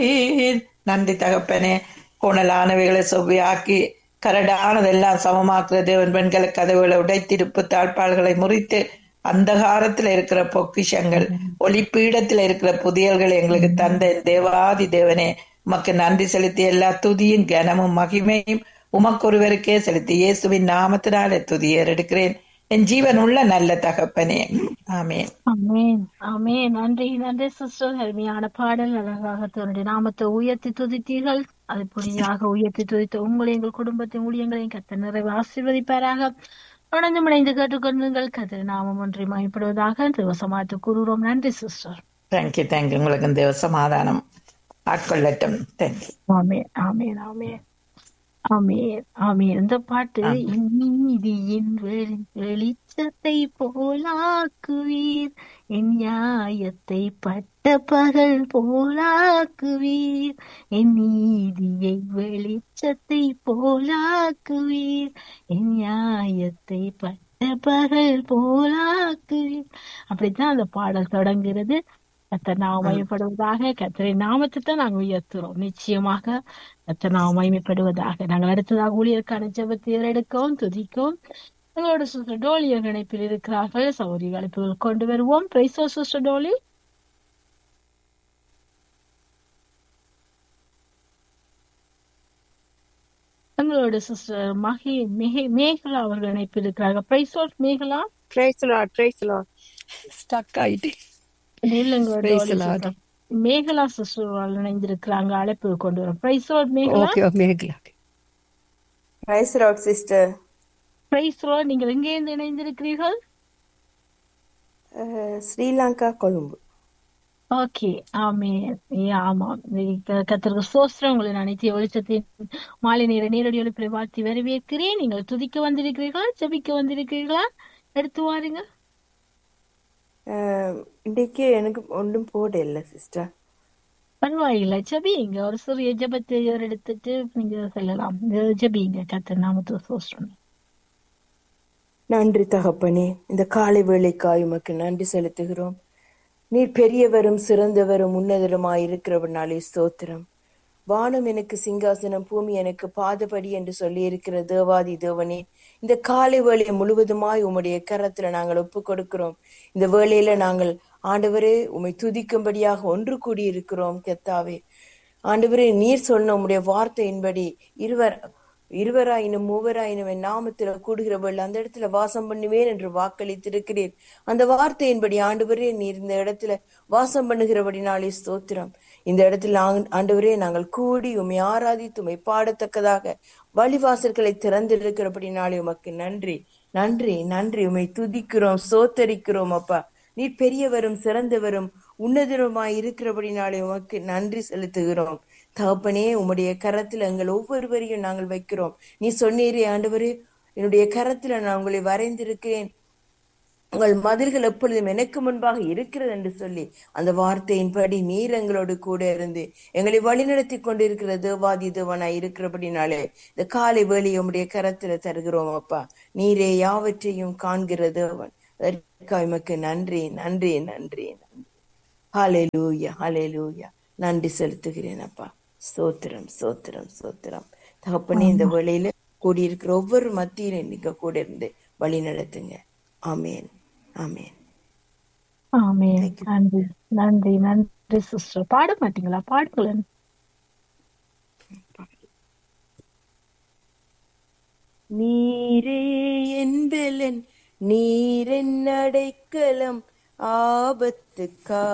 நன்றி தகப்பனே கோணலானவைகளை செவ்வியாக்கி கரடானதெல்லாம் சமமாக்குற தேவன் பெண்களை கதவுகளை உடைத்திருப்பு தாழ்பாள்களை முறித்து அந்தகாரத்துல இருக்கிற பொக்கிஷங்கள் ஒளிப்பீடத்துல இருக்கிற புதியல்களை எங்களுக்கு தந்த என் தேவாதி தேவனே உமக்கு நன்றி செலுத்தி எல்லா துதியும் கனமும் மகிமையும் உமக்கொருவருக்கே செலுத்தி இயேசுவின் நாமத்தினாலே துதியர் எடுக்கிறேன் என் ஜீவன் உள்ள நல்ல தகப்பனே ஆமேன் ஆமென் ஆமென் நன்றி நன்றி சிஸ்டர் அருமையான பாடல் அழகாக தன்னுடைய நாமத்தை உயர்த்தி துதித்தீர்கள் அது புரியாக உயர்த்தி துதித்த உங்களை எங்கள் குடும்பத்தின் ஊழியங்களையும் கத்த நிறைவு ஆசீர்வதிப்பாராக உணர்ந்து முனைந்து கேட்டுக்கொண்டுங்கள் கத்திர நாமம் ஒன்றை மயப்படுவதாக திவசமாத்து கூறுகிறோம் நன்றி சிஸ்டர் தேங்க்யூ தேங்க்யூ உங்களுக்கு தேவ சமாதானம் ஆட்கொள்ளட்டும் தேங்க்யூ ஆமென் ஆமென் ஆமென் ஆமென் ஆமென் இந்த பாட்டு என் நீதியின் வெளி வெளிச்சத்தை போலாக்குவீர் என் நியாயத்தை பட்ட பகல் போலாக்குவீர் என் நீதியை வெளிச்சத்தை போலாக்குவீர் என் நியாயத்தை பட்ட பகல் போலாக்குவீர் அப்படித்தான் அந்த பாடல் தொடங்குகிறது கத்தர் நாம மயப்படுவதாக கத்தரின் நாமத்தை தான் நாங்கள் உயர்த்துறோம் நிச்சயமாக கத்தர் நாம மகிமைப்படுவதாக நாங்கள் அடுத்ததாக ஊழியருக்கான ஜெபத்தை எடுக்கவும் துதிக்கவும் எங்களோட சிஸ்டர் டோலி இணைப்பில் இருக்கிறார்கள் சௌரி அழைப்புகள் கொண்டு வருவோம் பிரைசோ சிஸ்டர் டோலி எங்களோட சிஸ்டர் மகி மிகை மேகலா அவர்கள் இணைப்பில் இருக்கிறார்கள் பிரைசோ Megala praise Lord praise Lord stuck ஆயிட்டு இல்ல எங்களோட Praise டோலி the Lord. sister. Megala sister இணைந்திருக்கிறாங்க அழைப்பு கொண்டு வரோம் பிரைசோ Megala okay Megala praise Lord sister பிரைஸ்ரோ நீங்கள் எங்கே இருந்து இணைந்திருக்கிறீர்கள் ஸ்ரீலங்கா கொழும்பு ஓகே ஆமே ஆமாம் கத்திற்கு சோஸ்திரம் உங்களை அனைத்து வெளிச்சத்தின் மாலை நேர நேரடி ஒளிப்பிலை வாழ்த்தி வரவேற்கிறேன் நீங்கள் துதிக்க வந்திருக்கிறீர்களா ஜெபிக்க வந்திருக்கிறீர்களா எடுத்து வாருங்க அஹ், இன்னைக்கு எனக்கு ஒன்றும் போட இல்லை சிஸ்டர் பரவாயில்லை ஜெபிங்க ஒரு சிறிய ஜெபத்தை ஒரு எடுத்துட்டு நீங்க செல்லலாம் ஜெபிங்க கத்தர் நாமத்து சோஸ்திரம் நன்றி தகப்பனே இந்த காலை வேளைக்காய் உமக்கு நன்றி செலுத்துகிறோம் நீர் பெரியவரும் சிறந்தவரும் உன்னதருமாய் இருக்கிறவனாலே ஸ்தோத்திரம் வானம் எனக்கு சிங்காசனம் பூமி எனக்கு பாதபடி என்று சொல்லி இருக்கிற தேவாதி தேவனே இந்த காலை வேளையை முழுவதுமாய் உம்முடைய கரத்துல நாங்கள் ஒப்பு கொடுக்கிறோம் இந்த வேளையில நாங்கள் ஆண்டவரே உம்மை துதிக்கும்படியாக ஒன்று கூடி இருக்கிறோம் கெத்தாவே ஆண்டவரே நீர் சொன்ன உம்முடைய வார்த்தையின்படி இருவர் இருவராயினும் மூவராயினும் என் நாமத்துல கூடுகிறவள் அந்த இடத்துல வாசம் பண்ணுவேன் என்று வாக்களித்திருக்கிறீர் அந்த வார்த்தையின்படி ஆண்டவரே நீர் இந்த இடத்துல வாசம் பண்ணுகிறபடினாலே ஸ்தோத்திரம் இந்த இடத்துல ஆண்- ஆண்டவரே நாங்கள் கூடி உம்மை ஆராதித்து உம்மை பாடத்தக்கதாக வழிவாசல்களை திறந்திருக்கிறபடினாலே உமக்கு நன்றி நன்றி நன்றி உம்மை துதிக்கிறோம் சோத்தரிக்கிறோம் அப்பா நீர் பெரியவரும் சிறந்தவரும் உன்னதருமாய் இருக்கிறபடினாலே உமக்கு நன்றி செலுத்துகிறோம் தகப்பனே உம்முடைய கரத்துல எங்கள் ஒவ்வொருவரையும் நாங்கள் வைக்கிறோம் நீ சொன்னீரே ஆண்டவரே என்னுடைய கரத்துல நான் உங்களை வரைந்திருக்கிறேன் உங்கள் மதில்கள் எப்பொழுதும் எனக்கு முன்பாக இருக்கிறது என்று சொல்லி அந்த வார்த்தையின்படி நீர் எங்களோடு கூட இருந்து எங்களை வழிநடத்தி கொண்டிருக்கிற தேவாதி தேவனாய் இருக்கிறபடினாலே இந்த காலை வேலையை உம்முடைய கரத்துல தருகிறோம் அப்பா நீரே யாவற்றையும் காண்கிற தேவன் அதற்காக உமக்கு நன்றி நன்றி நன்றி நன்றி ஹalleluya ஹalleluya நன்றி செலுத்துகிறேன் அப்பா ஸ்தோத்திரம் ஸ்தோத்திரம் ஸ்தோத்திரம் தகப்பனே இந்த வேளையில கூடியிருக்கிற ஒவ்வொரு மத்தியிலும் நீங்க கூட இருந்து வழி நடத்துங்க ஆமேன் ஆமேன் ஆமே நன்றி நன்றி நன்றி சிஸ்டர் பாட மாட்டீங்களா பாடுங்களேன் நீரே என்பலன் நீரென் அடைக்கலம் ஆபத்துக்கா